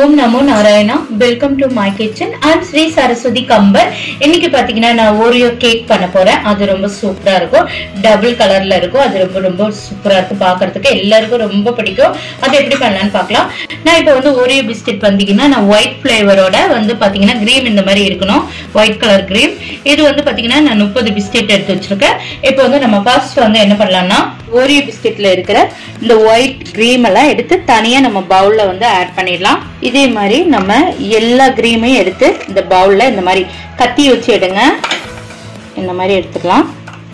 ஓம் நமோ Narayana welcome to my kitchen I'm Sri Saraswathi Kambar இன்னைக்கு பாத்தீங்கன்னா நான் ஓரியோ கேக் பண்ண போறேன் அது ரொம்ப சூப்பரா இருக்கும் டபுள் கலர்ல இருக்கும் அது ரொம்ப ரொம்ப சூப்பரா இருக்கும் பாக்குறதுக்கு எல்லாருக்கும் ரொம்ப பிடிக்கும் அது எப்படி பண்ணலாம்னு பார்க்கலாம் நான் இப்போ வந்து ஓரியோ பிஸ்கெட் வந்தீங்கன்னா நான் ஒயிட் ஃபிளேவரோட வந்து பாத்தீங்கன்னா கிரீம் இந்த மாதிரி இருக்கணும் ஒயிட் கலர் கிரீம் இது வந்து பாத்தீங்கன்னா நான் முப்பது பிஸ்கெட் எடுத்து வச்சிருக்கேன் இப்போ வந்து நம்ம ஃபர்ஸ்ட் வந்து என்ன பண்ணலாம்னா ஓரியோ பிஸ்கெட்ல இருக்கிற இந்த ஒயிட் கிரீம் எல்லாம் எடுத்து தனியா நம்ம பவுல்ல வந்து ஆட் பண்ணிடலாம் இதே மாதிரி நம்ம எல்லா கிரீமையும் எடுத்து இந்த பவுல்ல இந்த மாதிரி கத்தி வச்சு எடுங்க இந்த மாதிரி எடுத்துக்கலாம்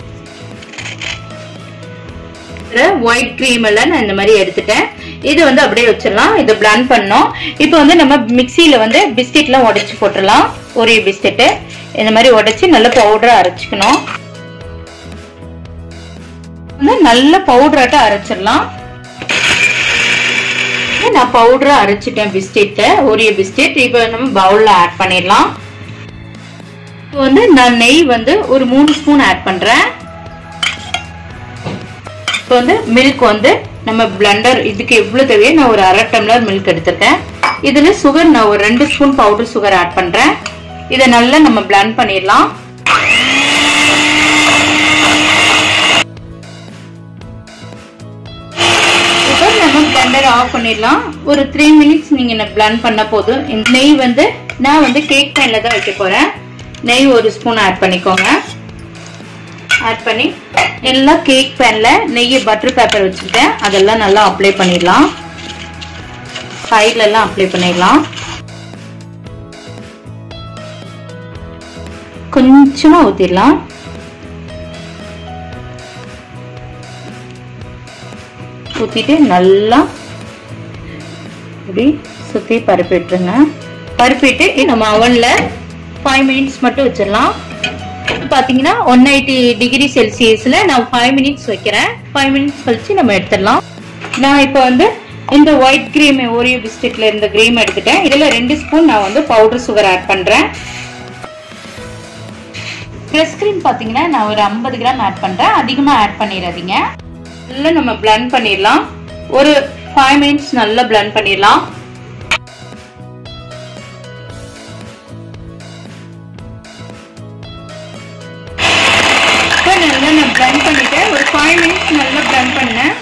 ஒயிட் கிரீம் எல்லாம் நான் இந்த மாதிரி எடுத்துட்டேன் இது வந்து அப்படியே வச்சிடலாம் இது பிளான் பண்ணோம் இப்போ வந்து நம்ம மிக்சியில வந்து பிஸ்கெட்லாம் உடைச்சு போட்டுடலாம் ஒரே பிஸ்கெட்டு இந்த மாதிரி உடைச்சு நல்ல பவுடரா அரைச்சிக்கணும் வந்து நல்ல பவுடராட்ட அரைச்சிடலாம் நான் பவுடரா அரைச்சிட்டேன் பிஸ்கெட்டை ஒரே பிஸ்கெட் இப்போ நம்ம பவுல்ல ஆட் பண்ணிடலாம் இப்போ வந்து நான் நெய் வந்து ஒரு மூணு ஸ்பூன் ஆட் பண்றேன் இப்போ வந்து மில்க் வந்து நம்ம பிளண்டர் இதுக்கு எவ்வளவு தேவையோ நான் ஒரு அரை டம்ளர் மில்க் எடுத்துட்டேன் இதுல சுகர் நான் ஒரு ரெண்டு ஸ்பூன் பவுடர் சுகர் ஆட் பண்றேன் இதை நல்லா நம்ம பிளண்ட் பண்ணிடலாம் இப்போ நம்ம பிளண்டர் ஆஃப் பண்ணிடலாம் ஒரு த்ரீ மினிட்ஸ் நீங்க பிளண்ட் பண்ண போதும் இந்த நெய் வந்து நான் வந்து கேக் பேன்ல தான் வைக்க போறேன் நெய் ஒரு ஸ்பூன் ஆட் பண்ணிக்கோங்க ஆட் பண்ணி எல்லாம் கேக் பேன்ல நெய் பட்டர் பேப்பர் வச்சுருக்கேன் அதெல்லாம் நல்லா அப்ளை பண்ணிடலாம் சைட்ல எல்லாம் அப்ளை பண்ணிடலாம் கொஞ்சமா ஊத்திடலாம் ஊத்திட்டு நல்லா இப்படி சுத்தி பரப்பிட்டுருங்க பரப்பிட்டு நம்ம அவன்ல ஃபைவ் மினிட்ஸ் மட்டும் வச்சிடலாம் பாத்தீங்கன்னா ஒன் எயிட்டி டிகிரி செல்சியஸ்ல நான் ஃபைவ் மினிட்ஸ் வைக்கிறேன் ஃபைவ் மினிட்ஸ் கழிச்சு நம்ம எடுத்துடலாம் நான் இப்போ வந்து இந்த ஒயிட் கிரீம் ஓரியோ பிஸ்கெட்ல இருந்த கிரீம் எடுத்துட்டேன் இதுல ரெண்டு ஸ்பூன் நான் வந்து பவுடர் சுகர் ஆட் பண்றேன் ஃப்ரெஷ் கிரீம் பாத்தீங்கன்னா நான் ஒரு ஐம்பது கிராம் ஆட் பண்றேன் அதிகமா ஆட் பண்ணிடாதீங்க நல்லா நம்ம பிளண்ட் பண்ணிடலாம் ஒரு ஃபைவ் மினிட்ஸ் நல்லா பிளண்ட் பண்ணிடலாம் நல்லா நான் பிளண்ட் பண்ணிட்டேன் ஒரு ஃபைவ் மினிட்ஸ் நல்லா பிளண்ட் பண்ணேன்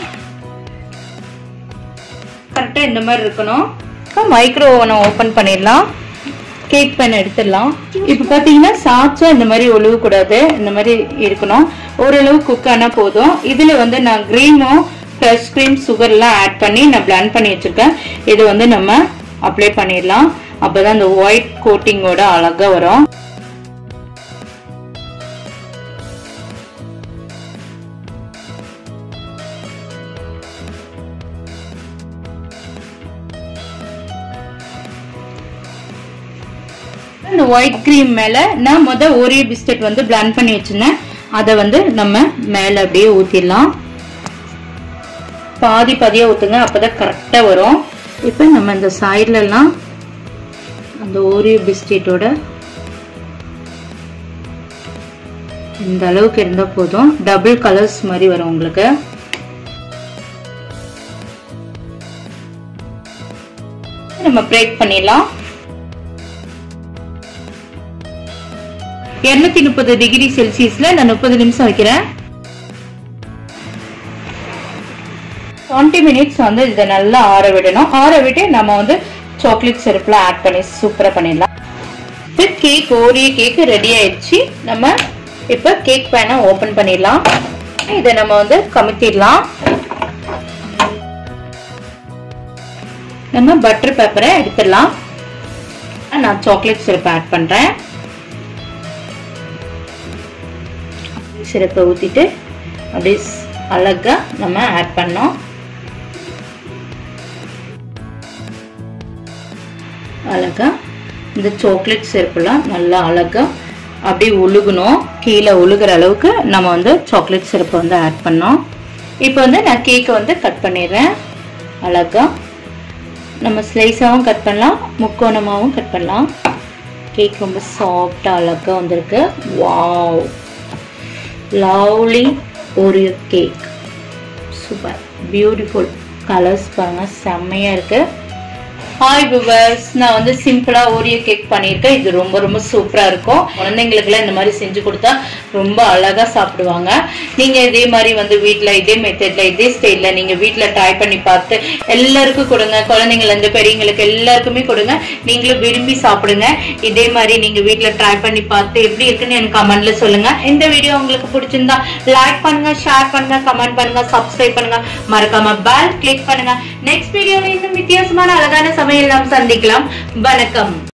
கரெக்டாக இந்த மாதிரி இருக்கணும் இப்போ மைக்ரோ ஓவனை ஓப்பன் பண்ணிடலாம் கேக் பேன் எடுத்துடலாம் இப்போ பார்த்தீங்கன்னா சாச்சா இந்த மாதிரி ஒழுகக்கூடாது இந்த மாதிரி இருக்கணும் ஓரளவு குக் ஆனால் போதும் இதில் வந்து நான் க்ரீமும் ஃப்ரெஷ் க்ரீம் சுகர்லாம் ஆட் பண்ணி நான் பிளான் பண்ணி வச்சுருக்கேன் இது வந்து நம்ம அப்ளை பண்ணிடலாம் அப்போ தான் இந்த ஒயிட் கோட்டிங்கோட அழகாக வரும் இந்த ஒயிட் கிரீம் மேல நான் முத ஓரியோ பிஸ்கட் வந்து பிளான் பண்ணி வச்சிருந்தேன் அதை வந்து நம்ம மேல அப்படியே ஊத்திடலாம் பாதி பாதியா ஊத்துங்க அப்பதான் கரெக்டா வரும் இப்போ நம்ம இந்த சைட்ல எல்லாம் அந்த ஓரியோ பிஸ்கெட்டோட இந்த அளவுக்கு இருந்தா போதும் டபுள் கலர்ஸ் மாதிரி வரும் உங்களுக்கு நம்ம பிரேக் பண்ணிடலாம் இருநூத்தி முப்பது டிகிரி செல்சியஸ்ல நான் முப்பது நிமிஷம் வைக்கிறேன் டுவெண்ட்டி மினிட்ஸ் வந்து இதை நல்லா ஆற விடணும் ஆற விட்டு நம்ம வந்து சாக்லேட் சிரப்ல ஆட் பண்ணி சூப்பரா பண்ணிடலாம் கேக் ஓரிய கேக் ரெடி ஆயிடுச்சு நம்ம இப்ப கேக் பேனை ஓபன் பண்ணிடலாம் இதை நம்ம வந்து கமித்திடலாம் நம்ம பட்டர் பேப்பரை எடுத்துடலாம் நான் சாக்லேட் சிரப் ஆட் பண்றேன் சிரப்பை ஊற்றிட்டு அப்படியே அழகாக நம்ம ஆட் பண்ணோம் அழகாக இந்த சாக்லேட் சிரப்பெல்லாம் நல்லா அழகாக அப்படியே ஒழுகணும் கீழே ஒழுகிற அளவுக்கு நம்ம வந்து சாக்லேட் சிரப்பை வந்து ஆட் பண்ணோம் இப்போ வந்து நான் கேக்கை வந்து கட் பண்ணிடுறேன் அழகாக நம்ம ஸ்லைஸாகவும் கட் பண்ணலாம் முக்கோணமாகவும் கட் பண்ணலாம் கேக் ரொம்ப சாஃப்டாக அழகாக வந்திருக்கு wow lovely Oreo cake super beautiful colours பாருங்க செம்மையாக இருக்குது ஹாய் விவர்ஸ் நான் வந்து சிம்பிளா ஓரியோ கேக் பண்ணியிருக்கேன் இது ரொம்ப ரொம்ப சூப்பரா இருக்கும் குழந்தைங்களுக்குலாம் இந்த மாதிரி செஞ்சு கொடுத்தா ரொம்ப அழகா சாப்பிடுவாங்க நீங்க இதே மாதிரி வந்து வீட்ல இதே மெத்தட்ல இதே ஸ்டைல்ல நீங்க வீட்ல ட்ரை பண்ணி பார்த்து எல்லாருக்கும் கொடுங்க குழந்தைங்கள்ல இருந்து பெரியவங்களுக்கு எல்லாருக்குமே கொடுங்க நீங்களும் விரும்பி சாப்பிடுங்க இதே மாதிரி நீங்க வீட்ல ட்ரை பண்ணி பார்த்து எப்படி இருக்குன்னு எனக்கு கமெண்ட்ல சொல்லுங்க இந்த வீடியோ உங்களுக்கு பிடிச்சிருந்தா லைக் பண்ணுங்க ஷேர் பண்ணுங்க கமெண்ட் பண்ணுங்க சப்ஸ்கிரைப் பண்ணுங்க மறக்காம பெல் கிளிக் பண்ணுங்க நெக்ஸ்ட் வீடியோல இன்னும் வித்தியாசமான அழகான சமையல் நாம் சந்திக்கலாம் வணக்கம்